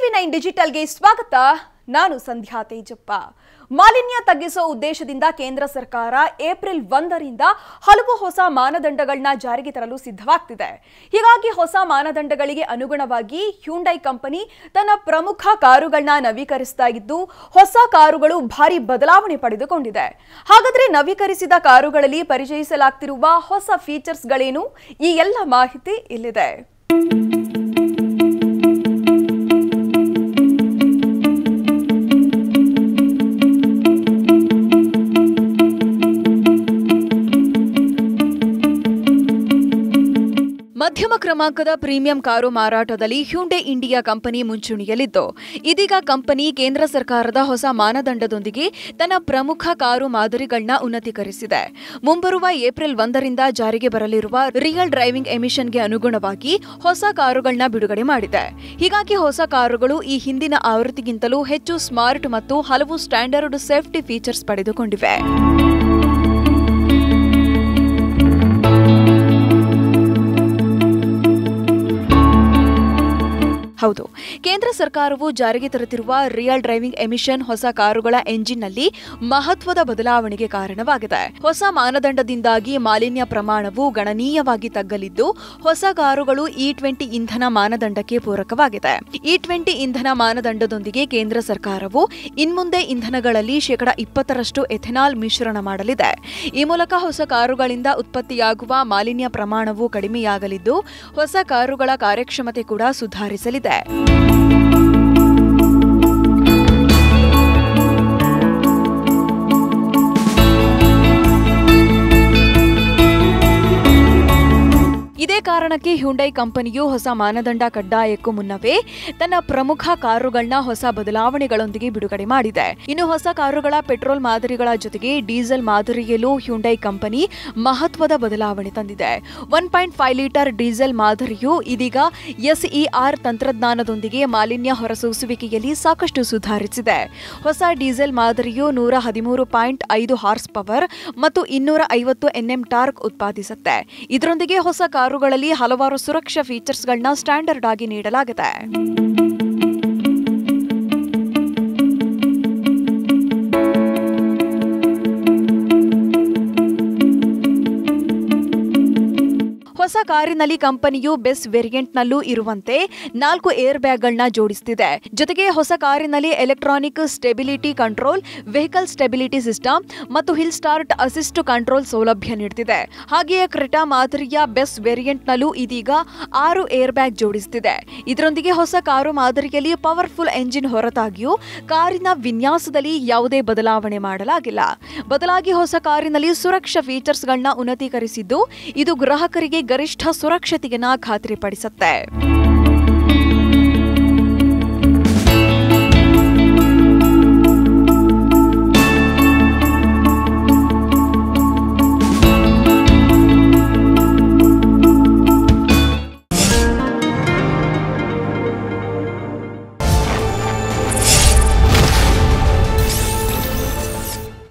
TV nine ಡಿಜಿಟಲ್ಗೆ ಸ್ವಾಗತ ನಾನು ಸಂಧ್ಯಾ ತೇಜಪ್ಪ ಮಾಲಿನ್ಯ ತಗ್ಗಿಸೋ ಉದ್ದೇಶದಿಂದ ಕೇಂದ್ರ ಸರ್ಕಾರ ಏಪ್ರಿಲ್ ಒಂದರಿಂದ ಹಲವು ಹೊಸ ಮಾನದಂಡಗಳನ್ನ ಜಾರಿಗೆ ತರಲು ಸಿದ್ಧವಾಗ್ತಿದೆ ಹೀಗಾಗಿ ಹೊಸ ಮಾನದಂಡಗಳಿಗೆ ಅನುಗುಣವಾಗಿ ಹ್ಯುಂಡೈ ಕಂಪನಿ ತನ್ನ ಪ್ರಮುಖ ಕಾರುಗಳನ್ನ ನವೀಕರಿಸ್ತಾ ಇದ್ದು ಹೊಸ ಕಾರುಗಳು ಭಾರಿ ಬದಲಾವಣೆ ಪಡೆದುಕೊಂಡಿದೆ ಹಾಗಾದ್ರೆ ನವೀಕರಿಸಿದ ಕಾರುಗಳಲ್ಲಿ ಪರಿಚಯಿಸಲಾಗ್ತಿರುವ ಹೊಸ ಫೀಚರ್ಸ್ಗಳೇನು ಈ ಎಲ್ಲ ಮಾಹಿತಿ ಇಲ್ಲಿದೆ ಮಧ್ಯಮ ಕ್ರಮಾಂಕದ ಪ್ರೀಮಿಯಂ ಕಾರು ಮಾರಾಟದಲ್ಲಿ ಹ್ಯುಂಡೆ ಇಂಡಿಯಾ ಕಂಪನಿ ಮುಂಚೂಣಿಯಲ್ಲಿದ್ದು ಇದೀಗ ಕಂಪನಿ ಕೇಂದ್ರ ಸರ್ಕಾರದ ಹೊಸ ಮಾನದಂಡದೊಂದಿಗೆ ತನ್ನ ಪ್ರಮುಖ ಕಾರು ಮಾದರಿಗಳನ್ನ ಉನ್ನತೀಕರಿಸಿದೆ ಮುಂಬರುವ ಏಪ್ರಿಲ್ ಒಂದರಿಂದ ಜಾರಿಗೆ ಬರಲಿರುವ ರಿಯಲ್ ಡ್ರೈವಿಂಗ್ ಎಮಿಷನ್ಗೆ ಅನುಗುಣವಾಗಿ ಹೊಸ ಕಾರುಗಳನ್ನ ಬಿಡುಗಡೆ ಮಾಡಿದೆ ಹೀಗಾಗಿ ಹೊಸ ಕಾರುಗಳು ಈ ಹಿಂದಿನ ಆವೃತ್ತಿಗಿಂತಲೂ ಹೆಚ್ಚು ಸ್ಮಾರ್ಟ್ ಮತ್ತು ಹಲವು ಸ್ಟ್ಯಾಂಡರ್ಡ್ ಸೇಫ್ಟಿ ಫೀಚರ್ಸ್ ಪಡೆದುಕೊಂಡಿವೆ ಹೌದು ಕೇಂದ್ರ ಸರ್ಕಾರವು ಜಾರಿಗೆ ತರುತ್ತಿರುವ ರಿಯಲ್ ಡ್ರೈವಿಂಗ್ ಎಮಿಷನ್ ಹೊಸ ಕಾರುಗಳ ಎಂಜಿನ್ನಲ್ಲಿ ಮಹತ್ವದ ಬದಲಾವಣೆಗೆ ಕಾರಣವಾಗಿದೆ ಹೊಸ ಮಾನದಂಡದಿಂದಾಗಿ ಮಾಲಿನ್ಯ ಪ್ರಮಾಣವು ಗಣನೀಯವಾಗಿ ತಗ್ಗಲಿದ್ದು ಹೊಸ ಕಾರುಗಳು ಇ ಟ್ವೆಂಟಿ ಇಂಧನ ಮಾನದಂಡಕ್ಕೆ ಪೂರಕವಾಗಿದೆ ಇ ಟ್ವೆಂಟಿ ಇಂಧನ ಮಾನದಂಡದೊಂದಿಗೆ ಕೇಂದ್ರ ಸರ್ಕಾರವು ಇನ್ಮುಂದೆ ಇಂಧನಗಳಲ್ಲಿ ಶೇಕಡ ಇಪ್ಪತ್ತರಷ್ಟು ಎಥೆನಾಲ್ ಮಿಶ್ರಣ ಮಾಡಲಿದೆ ಈ ಮೂಲಕ ಹೊಸ ಕಾರುಗಳಿಂದ ಉತ್ಪತ್ತಿಯಾಗುವ ಮಾಲಿನ್ಯ ಪ್ರಮಾಣವು ಕಡಿಮೆಯಾಗಲಿದ್ದು ಹೊಸ ಕಾರುಗಳ ಕಾರ್ಯಕ್ಷಮತೆ ಕೂಡ ಸುಧಾರಿಸಲಿದೆ ಇದೇ ಕಾರಣಕ್ಕೆ ಹ್ಯುಂಡೈ ಕಂಪನಿಯು ಹೊಸ ಮಾನದಂಡ ಕಡ್ಡಾಯಕ್ಕೂ ಮುನ್ನವೇ ತನ್ನ ಪ್ರಮುಖ ಕಾರುಗಳನ್ನ ಹೊಸ ಬದಲಾವಣೆಗಳೊಂದಿಗೆ ಬಿಡುಗಡೆ ಮಾಡಿದೆ ಇನ್ನು ಹೊಸ ಕಾರುಗಳ ಪೆಟ್ರೋಲ್ ಮಾದರಿಗಳ ಜೊತೆಗೆ ಡೀಸೆಲ್ ಮಾದರಿಯಲ್ಲೂ ಹ್ಯುಂಡೈ ಕಂಪನಿ ಮಹತ್ವದ ಬದಲಾವಣೆ ತಂದಿದೆ one point five litre diesel ಮಾದರಿಯು ಇದೀಗ ಎಸ್ಇಆರ್ ತಂತ್ರಜ್ಞಾನದೊಂದಿಗೆ ಮಾಲಿನ್ಯ ಹೊರಸೂಸುವಿಕೆಯಲ್ಲಿ ಸಾಕಷ್ಟು ಸುಧಾರಿಸಿದೆ ಹೊಸ ಡೀಸೆಲ್ ಮಾದರಿಯು ನೂರ ಹದಿಮೂರು ಪಾಯಿಂಟ್ ಐದು ಹಾರ್ಸ್ ಪವರ್ ಮತ್ತು ಇನ್ನೂರ ಐವತ್ತು ಎನ್ಎಂ ಟಾರ್ಕ್ ಉತ್ಪಾದಿಸುತ್ತೆ ಇದರೊಂದಿಗೆ ಹೊಸ ಕಾರುಗಳಲ್ಲಿ ಹಲವಾರು ಸುರಕ್ಷಾ ಫೀಚರ್ಸ್ಗಳನ್ನ ಸ್ಟ್ಯಾಂಡರ್ಡ್ ಆಗಿ ನೀಡಲಾಗಿದೆ ಹೊಸ ಕಾರಿನಲ್ಲಿ ಕಂಪನಿಯು ಬೆಸ್ಟ್ ವೇರಿಯಂಟ್ನಲ್ಲೂ ಇರುವಂತೆ ನಾಲ್ಕು ಏರ್ ಬ್ಯಾಗ್ಗಳನ್ನ ಜೋಡಿಸುತ್ತಿದೆ ಜೊತೆಗೆ ಹೊಸ ಕಾರಿನಲ್ಲಿ electronic stability control vehicle stability system ಮತ್ತು ಹಿಲ್ ಸ್ಟಾರ್ಟ್ ಅಸಿಸ್ಟ್ ಕಂಟ್ರೋಲ್ ಸೌಲಭ್ಯ ನೀಡುತ್ತಿದೆ ಹಾಗೆಯೇ ಕ್ರೆಟಾ ಮಾದರಿಯ ಬೆಸ್ಟ್ ವೇರಿಯಂಟ್ನಲ್ಲೂ ಇದೀಗ ಆರು ಏರ್ ಬ್ಯಾಗ್ ಜೋಡಿಸುತ್ತಿದೆ ಇದರೊಂದಿಗೆ ಹೊಸ ಕಾರು ಮಾದರಿಯಲ್ಲಿ ಪವರ್ಫುಲ್ ಎಂಜಿನ್ ಹೊರತಾಗಿಯೂ ಕಾರಿನ ವಿನ್ಯಾಸದಲ್ಲಿ ಯಾವುದೇ ಬದಲಾವಣೆ ಮಾಡಲಾಗಿಲ್ಲ ಬದಲಾಗಿ ಹೊಸ ಕಾರಿನಲ್ಲಿ ಸುರಕ್ಷಾ ಫೀಚರ್ಸ್ಗಳನ್ನ ಉನ್ನತೀಕರಿಸಿದ್ದು ಇದು ಗ್ರಾಹಕರಿಗೆ ಗರಿಷ್ಠ ಸುರಕ್ಷತೆಯನ್ನ ಖಾತ್ರಿಪಡಿಸುತ್ತೆ